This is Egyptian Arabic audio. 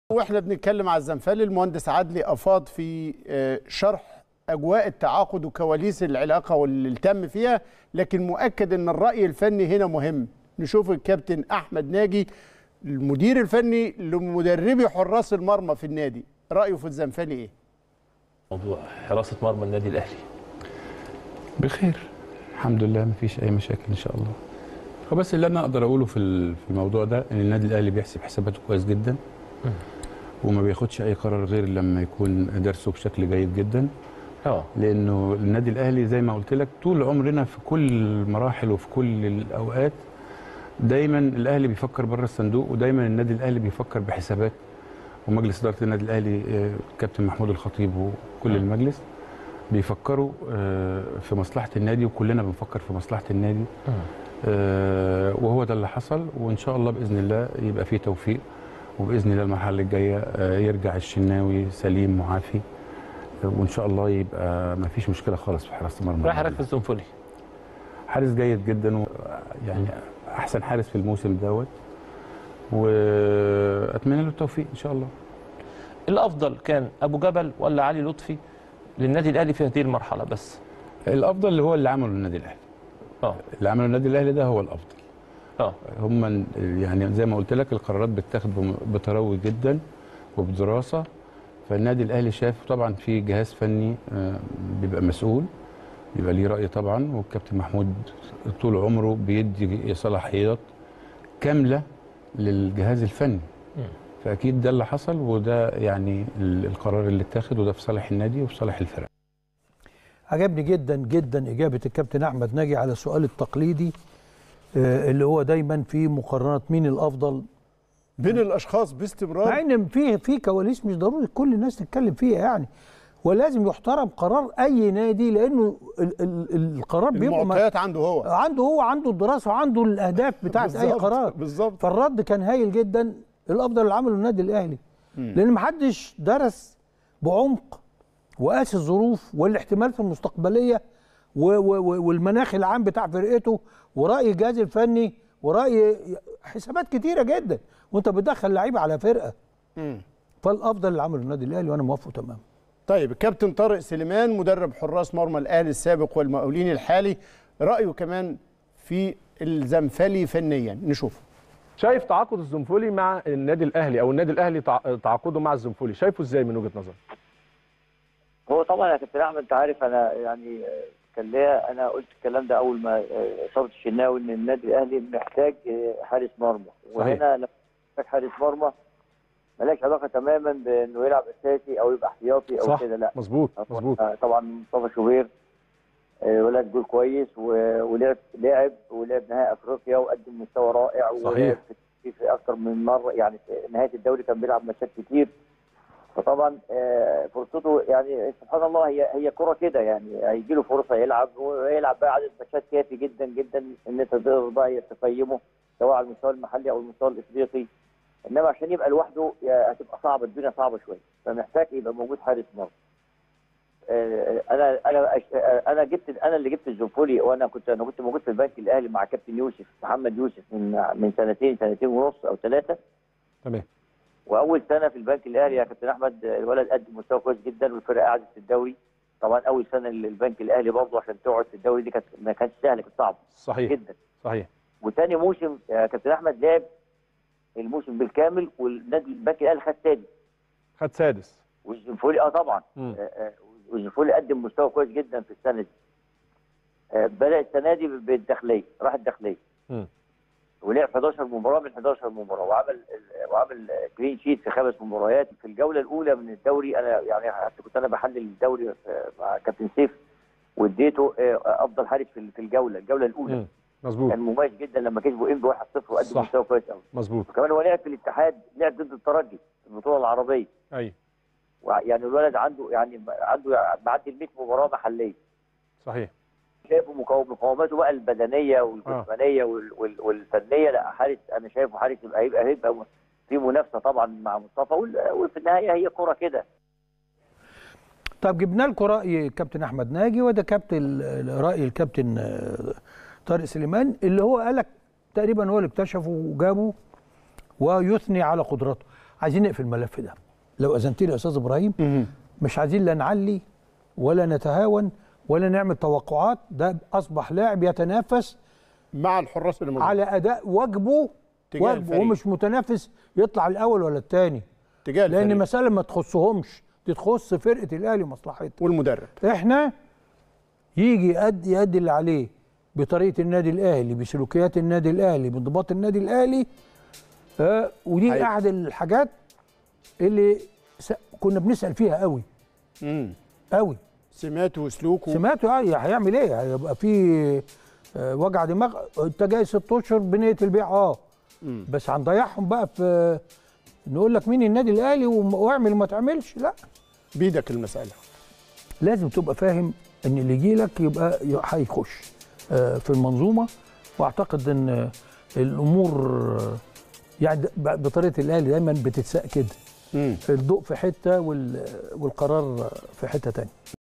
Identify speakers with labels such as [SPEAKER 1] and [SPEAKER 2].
[SPEAKER 1] واحنا بنتكلم على الزنفلي المهندس عدلي افاض في آه، شرح اجواء التعاقد وكواليس العلاقه واللي تم فيها لكن مؤكد ان الراي الفني هنا مهم نشوف الكابتن احمد ناجي المدير الفني لمدربي حراس المرمى في النادي رايه في الزنفلي ايه
[SPEAKER 2] موضوع حراسه مرمى النادي الاهلي
[SPEAKER 3] بخير الحمد لله مفيش اي مشاكل ان شاء الله هو بس اللي انا اقدر اقوله في ال- في الموضوع ده ان النادي الاهلي بيحسب حساباته كويس جدا وما بياخدش اي قرار غير لما يكون درسه بشكل جيد جدا
[SPEAKER 2] اه
[SPEAKER 3] لانه النادي الاهلي زي ما قلت لك طول عمرنا في كل المراحل وفي كل الاوقات دايما الاهلي بيفكر بره الصندوق ودايما النادي الاهلي بيفكر بحسابات ومجلس اداره النادي الاهلي آه، كابتن محمود الخطيب وكل المجلس بيفكروا آه، في مصلحه النادي وكلنا بنفكر في مصلحه النادي آه، وهو ده اللي حصل وان شاء الله باذن الله يبقى فيه توفيق وباذن الله المرحله الجايه آه، يرجع الشناوي سليم معافي آه، وان شاء الله يبقى ما فيش مشكله خالص في حراسه المرمى
[SPEAKER 2] رايح حضرتك في السنفوني
[SPEAKER 3] حارس جيد جدا و يعني احسن حارس في الموسم دوت واتمنى له التوفيق ان شاء الله
[SPEAKER 2] الافضل كان ابو جبل ولا علي لطفي للنادي الاهلي في هذه المرحله بس
[SPEAKER 3] الافضل اللي هو اللي عمله النادي الاهلي
[SPEAKER 2] اه
[SPEAKER 3] اللي عمله النادي الاهلي ده هو الافضل
[SPEAKER 2] اه
[SPEAKER 3] هم يعني زي ما قلت لك القرارات بتتاخد بم- بتروي جدا وبدراسه فالنادي الاهلي شاف طبعا في جهاز فني آه، بيبقى مسؤول بيبقى ليه راي طبعا والكابتن محمود طول عمره بيدي صلاحيات كامله للجهاز الفني فاكيد ده اللي حصل وده يعني ال- القرار اللي اتاخد وده في صالح النادي وفي صالح الفرق
[SPEAKER 4] عجبني جدا جدا إجابة الكابتن أحمد ناجي على السؤال التقليدي آه، اللي هو دايما في مقارنة مين الأفضل
[SPEAKER 1] بين الاشخاص باستمرار
[SPEAKER 4] مع إن في في كواليس مش ضروري كل الناس تتكلم فيها يعني ولازم يحترم قرار أي نادي لأنه ال ال القرار بيبقى
[SPEAKER 1] المعطيات عنده هو
[SPEAKER 4] عنده هو عنده الدراسة وعنده الأهداف بتاعت أي
[SPEAKER 1] بالظبط،
[SPEAKER 4] قرار
[SPEAKER 1] بالظبط
[SPEAKER 4] فالرد كان هايل جدا الافضل اللي عمله النادي الاهلي لان محدش درس بعمق وقاس الظروف والاحتمالات المستقبليه و- و- و- والمناخ العام بتاع فرقته وراي الجهاز الفني وراي حسابات كتيره جدا وانت بتدخل لعيبه على فرقه فالافضل اللي عمله النادي الاهلي وانا موافقه تماما
[SPEAKER 1] طيب الكابتن طارق سليمان مدرب حراس مرمى الاهلي السابق والمقاولين الحالي رايه كمان في الزنفلي فنيا نشوفه
[SPEAKER 5] شايف تعاقد الزنفولي مع النادي الاهلي او النادي الاهلي تع- تعاقده مع الزنفولي شايفه ازاي من وجهه نظرك
[SPEAKER 6] هو طبعا يا كابتن احمد انت عارف انا يعني آه، كان ليا انا قلت الكلام ده اول ما آه، اصابه الشناوي ان النادي الاهلي محتاج آه، حارس مرمى وهنا لما محتاج حارس مرمى ملهاش علاقه تماما بانه يلعب اساسي او يبقى احتياطي او
[SPEAKER 5] صح
[SPEAKER 6] كده لا
[SPEAKER 5] مظبوط
[SPEAKER 6] هو،
[SPEAKER 5] مظبوط
[SPEAKER 6] آه، طبعا مصطفى شوبير آه، ولد جول كويس و- ولعب لعب ولعب نهائي افريقيا وقدم مستوى رائع
[SPEAKER 5] صحيح.
[SPEAKER 6] ولعب في- في اكثر من مره يعني في نهايه الدوري كان بيلعب ماتشات كتير فطبعا آه، فرصته يعني سبحان الله هي هي كره كده يعني هيجي له فرصه يلعب ويلعب بقى عدد ماتشات كافي جدا جدا ان انت تقدر بقى تقيمه سواء على المستوى المحلي او المستوى الافريقي انما عشان يبقى لوحده يا- هتبقى صعبه الدنيا صعبه شويه فمحتاج يبقى موجود حارس مرمى آه، انا انا أش- آه، انا جبت انا اللي جبت الزنفولي وانا كنت انا كنت موجود في البنك الاهلي مع كابتن يوسف محمد يوسف من من سنتين سنتين ونص او ثلاثه
[SPEAKER 5] تمام
[SPEAKER 6] واول سنه في البنك الاهلي يا كابتن احمد الولد قدم مستوى كويس جدا والفرقه قعدت في الدوري طبعا اول سنه للبنك الاهلي برضه عشان تقعد في الدوري دي كانت ما كانتش سهله كانت صعبه
[SPEAKER 5] صحيح
[SPEAKER 6] جدا
[SPEAKER 5] صحيح
[SPEAKER 6] وتاني موسم يا كابتن احمد لعب الموسم بالكامل والنادي البنك الاهلي خد تاني
[SPEAKER 5] خد سادس
[SPEAKER 6] والزنفولي اه طبعا
[SPEAKER 5] مم.
[SPEAKER 6] آه، آه، والزنفولي قدم مستوى كويس جدا في السنه دي آه، بدا السنه دي بالداخليه راح الداخليه
[SPEAKER 5] مم.
[SPEAKER 6] ولعب 11 مباراه من 11 مباراه وعمل وعمل كلين شيت في خمس مباريات في الجوله الاولى من الدوري انا يعني حتى كنت انا بحلل الدوري آه، مع كابتن سيف واديته آه، افضل حارس في في الجوله الجوله الاولى
[SPEAKER 5] مم. مظبوط
[SPEAKER 6] كان مميز جدا لما كسبوا ام ب 1-0 وقدم
[SPEAKER 5] صح.
[SPEAKER 6] مستوى كويس قوي
[SPEAKER 5] مظبوط
[SPEAKER 6] وكمان هو لعب في الاتحاد لعب ضد الترجي في البطوله العربيه
[SPEAKER 5] ايوه
[SPEAKER 6] وع- يعني الولد عنده يعني عنده معدي ال 100 مباراه محليه
[SPEAKER 5] صحيح
[SPEAKER 6] شايفه مقاوم- مقاوماته بقى البدنيه والجسمانيه وال- وال- والفنيه لا حارس انا شايفه حارس يبقى هيبقى هيبقى في منافسه طبعا مع مصطفى وال- وفي النهايه هي كره كده
[SPEAKER 4] طب جبنا لكم راي كابتن احمد ناجي وده كابتن راي الكابتن آه، طارق سليمان اللي هو قالك تقريبا هو اللي اكتشفه وجابه ويثني على قدراته عايزين نقفل الملف ده لو اذنت لي يا استاذ ابراهيم
[SPEAKER 1] مهم.
[SPEAKER 4] مش عايزين لا نعلي ولا نتهاون ولا نعمل توقعات ده اصبح لاعب يتنافس
[SPEAKER 1] مع الحراس اللي موجودين.
[SPEAKER 4] على اداء واجبه
[SPEAKER 1] تجاه
[SPEAKER 4] واجبه
[SPEAKER 1] الفريق.
[SPEAKER 4] ومش متنافس يطلع الاول ولا الثاني
[SPEAKER 1] تجاه
[SPEAKER 4] لان
[SPEAKER 1] الفريق
[SPEAKER 4] مساله ما تخصهمش دي تخص فرقه الاهلي ومصلحتها
[SPEAKER 1] والمدرب
[SPEAKER 4] احنا يجي يأدي يأدي اللي عليه بطريقه النادي الاهلي بسلوكيات النادي الاهلي بانضباط النادي الاهلي آه ودي
[SPEAKER 1] حقيقي.
[SPEAKER 4] احد الحاجات اللي س... كنا بنسال فيها قوي
[SPEAKER 1] مم.
[SPEAKER 4] قوي
[SPEAKER 1] سماته وسلوكه
[SPEAKER 4] سمعته اه هيعمل ايه هيبقى في آه وجع دماغ انت جاي ست اشهر بنيه البيع اه
[SPEAKER 1] مم.
[SPEAKER 4] بس هنضيعهم بقى في نقول لك مين النادي الاهلي وم- واعمل وما تعملش لا
[SPEAKER 1] بيدك المساله
[SPEAKER 4] لازم تبقى فاهم ان اللي يجي لك يبقى ي- هيخش آه، في المنظومه واعتقد ان آه، الامور آه، يعني د- ب- بطريقه الاهلي دايما بتتساق كده
[SPEAKER 1] مم.
[SPEAKER 4] الضوء في حته وال- والقرار في حته تانية